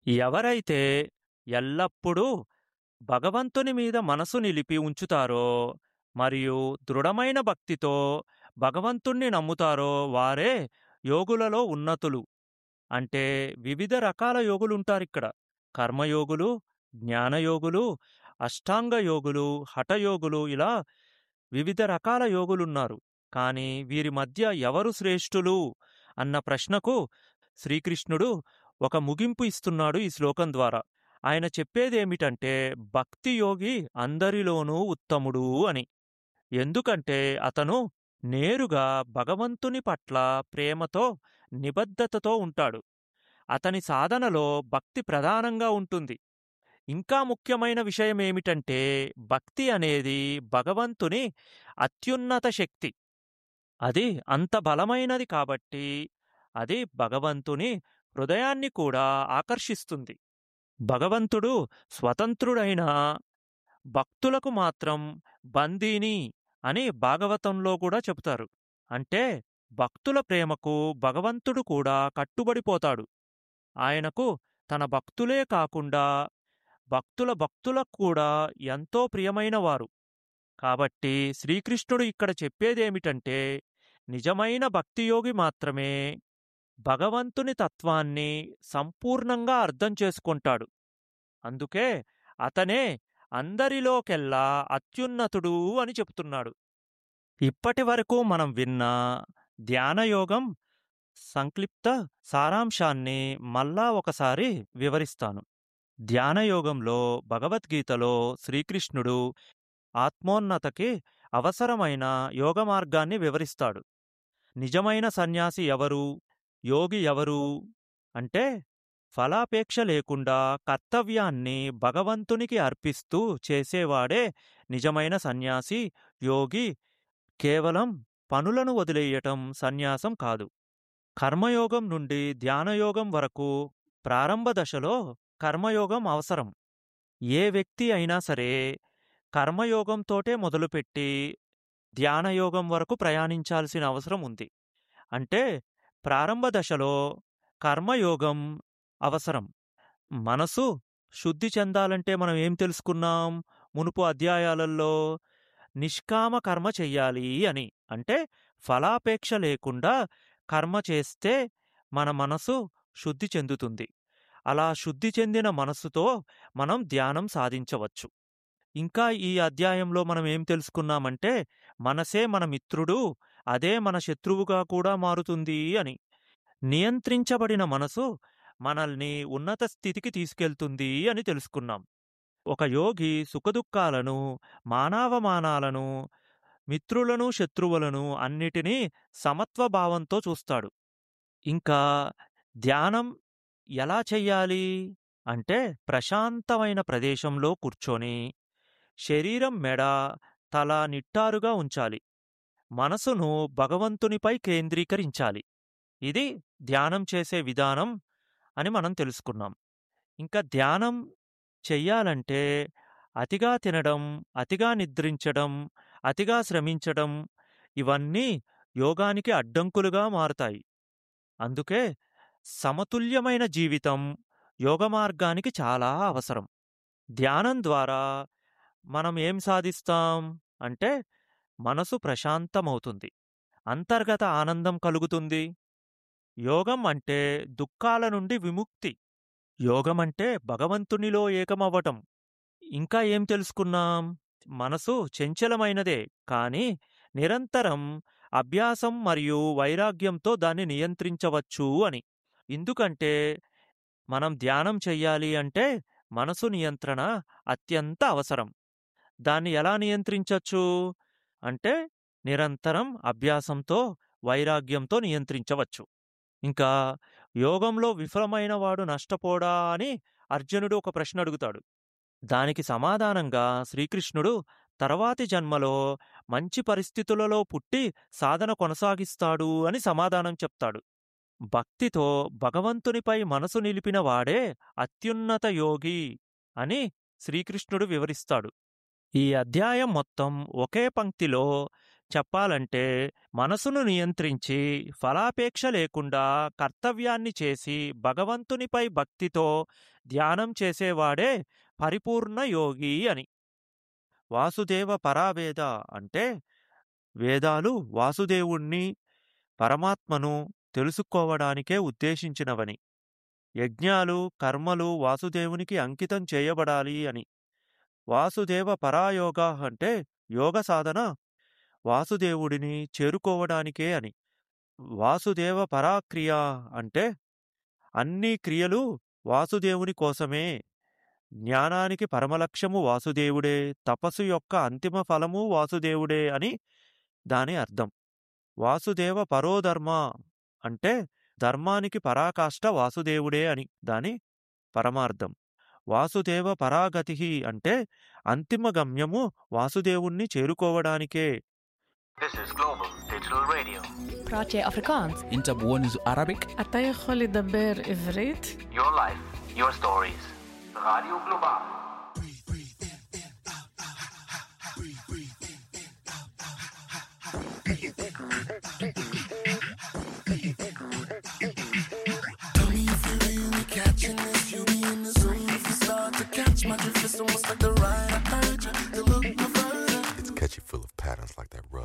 ఎవరైతే ఎల్లప్పుడూ భగవంతుని మీద మనసు నిలిపి ఉంచుతారో మరియు దృఢమైన భక్తితో భగవంతుణ్ణి నమ్ముతారో వారే యోగులలో ఉన్నతులు అంటే వివిధ రకాల యోగులుంటారిక్కడ కర్మయోగులు జ్ఞానయోగులు అష్టాంగ యోగులు హఠయోగులు ఇలా వివిధ రకాల యోగులున్నారు కానీ వీరి మధ్య ఎవరు శ్రేష్ఠులు అన్న ప్రశ్నకు శ్రీకృష్ణుడు ఒక ముగింపు ఇస్తున్నాడు ఈ శ్లోకం ద్వారా ఆయన చెప్పేదేమిటంటే భక్తి యోగి అందరిలోనూ ఉత్తముడు అని ఎందుకంటే అతను నేరుగా భగవంతుని పట్ల ప్రేమతో నిబద్ధతతో ఉంటాడు అతని సాధనలో భక్తి ప్రధానంగా ఉంటుంది ఇంకా ముఖ్యమైన విషయం ఏమిటంటే భక్తి అనేది భగవంతుని అత్యున్నత శక్తి అది అంత బలమైనది కాబట్టి అది భగవంతుని హృదయాన్ని కూడా ఆకర్షిస్తుంది భగవంతుడు స్వతంత్రుడైన భక్తులకు మాత్రం బందీని అని భాగవతంలో కూడా చెబుతారు అంటే భక్తుల ప్రేమకు భగవంతుడు కూడా కట్టుబడిపోతాడు ఆయనకు తన భక్తులే కాకుండా భక్తుల భక్తులకు కూడా ఎంతో ప్రియమైన వారు కాబట్టి శ్రీకృష్ణుడు ఇక్కడ చెప్పేదేమిటంటే నిజమైన భక్తియోగి మాత్రమే భగవంతుని తత్వాన్ని సంపూర్ణంగా అర్థం చేసుకుంటాడు అందుకే అతనే అందరిలోకెల్లా అత్యున్నతుడు అని చెప్తున్నాడు ఇప్పటి వరకు మనం విన్న ధ్యానయోగం సంక్లిప్త సారాంశాన్ని మళ్ళా ఒకసారి వివరిస్తాను ధ్యానయోగంలో భగవద్గీతలో శ్రీకృష్ణుడు ఆత్మోన్నతకి అవసరమైన యోగ మార్గాన్ని వివరిస్తాడు నిజమైన సన్యాసి ఎవరు యోగి ఎవరు అంటే ఫలాపేక్ష లేకుండా కర్తవ్యాన్ని భగవంతునికి అర్పిస్తూ చేసేవాడే నిజమైన సన్యాసి యోగి కేవలం పనులను వదిలేయటం సన్యాసం కాదు కర్మయోగం నుండి ధ్యానయోగం వరకు ప్రారంభ దశలో కర్మయోగం అవసరం ఏ వ్యక్తి అయినా సరే కర్మయోగంతోటే మొదలుపెట్టి ధ్యానయోగం వరకు ప్రయాణించాల్సిన అవసరం ఉంది అంటే ప్రారంభ దశలో కర్మయోగం అవసరం మనసు శుద్ధి చెందాలంటే మనం ఏం తెలుసుకున్నాం మునుపు అధ్యాయాలలో నిష్కామ కర్మ చెయ్యాలి అని అంటే ఫలాపేక్ష లేకుండా కర్మ చేస్తే మన మనసు శుద్ధి చెందుతుంది అలా శుద్ధి చెందిన మనసుతో మనం ధ్యానం సాధించవచ్చు ఇంకా ఈ అధ్యాయంలో మనం ఏం తెలుసుకున్నామంటే మనసే మన మిత్రుడు అదే మన శత్రువుగా కూడా మారుతుంది అని నియంత్రించబడిన మనసు మనల్ని ఉన్నత స్థితికి తీసుకెళ్తుంది అని తెలుసుకున్నాం ఒక యోగి సుఖదుఖాలను మానవమానాలను మిత్రులను శత్రువులను అన్నిటినీ సమత్వభావంతో చూస్తాడు ఇంకా ధ్యానం ఎలా చెయ్యాలి అంటే ప్రశాంతమైన ప్రదేశంలో కూర్చొని శరీరం మెడ తల నిట్టారుగా ఉంచాలి మనసును భగవంతునిపై కేంద్రీకరించాలి ఇది ధ్యానం చేసే విధానం అని మనం తెలుసుకున్నాం ఇంకా ధ్యానం చెయ్యాలంటే అతిగా తినడం అతిగా నిద్రించడం అతిగా శ్రమించడం ఇవన్నీ యోగానికి అడ్డంకులుగా మారుతాయి అందుకే సమతుల్యమైన జీవితం యోగ మార్గానికి చాలా అవసరం ధ్యానం ద్వారా మనం ఏం సాధిస్తాం అంటే మనసు ప్రశాంతమవుతుంది అంతర్గత ఆనందం కలుగుతుంది యోగం అంటే దుఃఖాల నుండి విముక్తి యోగం అంటే భగవంతునిలో ఏకమవ్వటం ఇంకా ఏం తెలుసుకున్నాం మనసు చంచలమైనదే కాని నిరంతరం అభ్యాసం మరియు వైరాగ్యంతో దాన్ని నియంత్రించవచ్చు అని ఎందుకంటే మనం ధ్యానం చెయ్యాలి అంటే మనసు నియంత్రణ అత్యంత అవసరం దాన్ని ఎలా నియంత్రించచ్చు అంటే నిరంతరం అభ్యాసంతో వైరాగ్యంతో నియంత్రించవచ్చు ఇంకా యోగంలో విఫలమైన వాడు నష్టపోడా అని అర్జునుడు ఒక ప్రశ్న అడుగుతాడు దానికి సమాధానంగా శ్రీకృష్ణుడు తర్వాతి జన్మలో మంచి పరిస్థితులలో పుట్టి సాధన కొనసాగిస్తాడు అని సమాధానం చెప్తాడు భక్తితో భగవంతునిపై మనసు నిలిపిన వాడే అత్యున్నత యోగి అని శ్రీకృష్ణుడు వివరిస్తాడు ఈ అధ్యాయం మొత్తం ఒకే పంక్తిలో చెప్పాలంటే మనసును నియంత్రించి ఫలాపేక్ష లేకుండా కర్తవ్యాన్ని చేసి భగవంతునిపై భక్తితో ధ్యానం చేసేవాడే పరిపూర్ణ యోగి అని వాసుదేవ పరావేద అంటే వేదాలు వాసుదేవుణ్ణి పరమాత్మను తెలుసుకోవడానికే ఉద్దేశించినవని యజ్ఞాలు కర్మలు వాసుదేవునికి అంకితం చేయబడాలి అని వాసుదేవ పరాయోగ అంటే యోగ సాధన వాసుదేవుడిని చేరుకోవడానికే అని వాసుదేవ పరాక్రియ అంటే అన్ని క్రియలు వాసుదేవుని కోసమే జ్ఞానానికి పరమలక్ష్యము వాసుదేవుడే తపస్సు యొక్క అంతిమ ఫలము వాసుదేవుడే అని దాని అర్థం వాసుదేవ పరోధర్మ అంటే ధర్మానికి పరాకాష్ట వాసుదేవుడే అని దాని పరమార్థం వాసుదేవ పరాగతి అంటే అంతిమ గమ్యము వాసుదేవుణ్ణి చేరుకోవడానికే This is Global Digital Radio. praat jij Afrikaans? انت بونز Arabic אתה יכול לדבר עברית? Your life, your stories. Radio Global. Tell me if you're really catching this. You be in the zone if you start to catch my drift. It's almost like the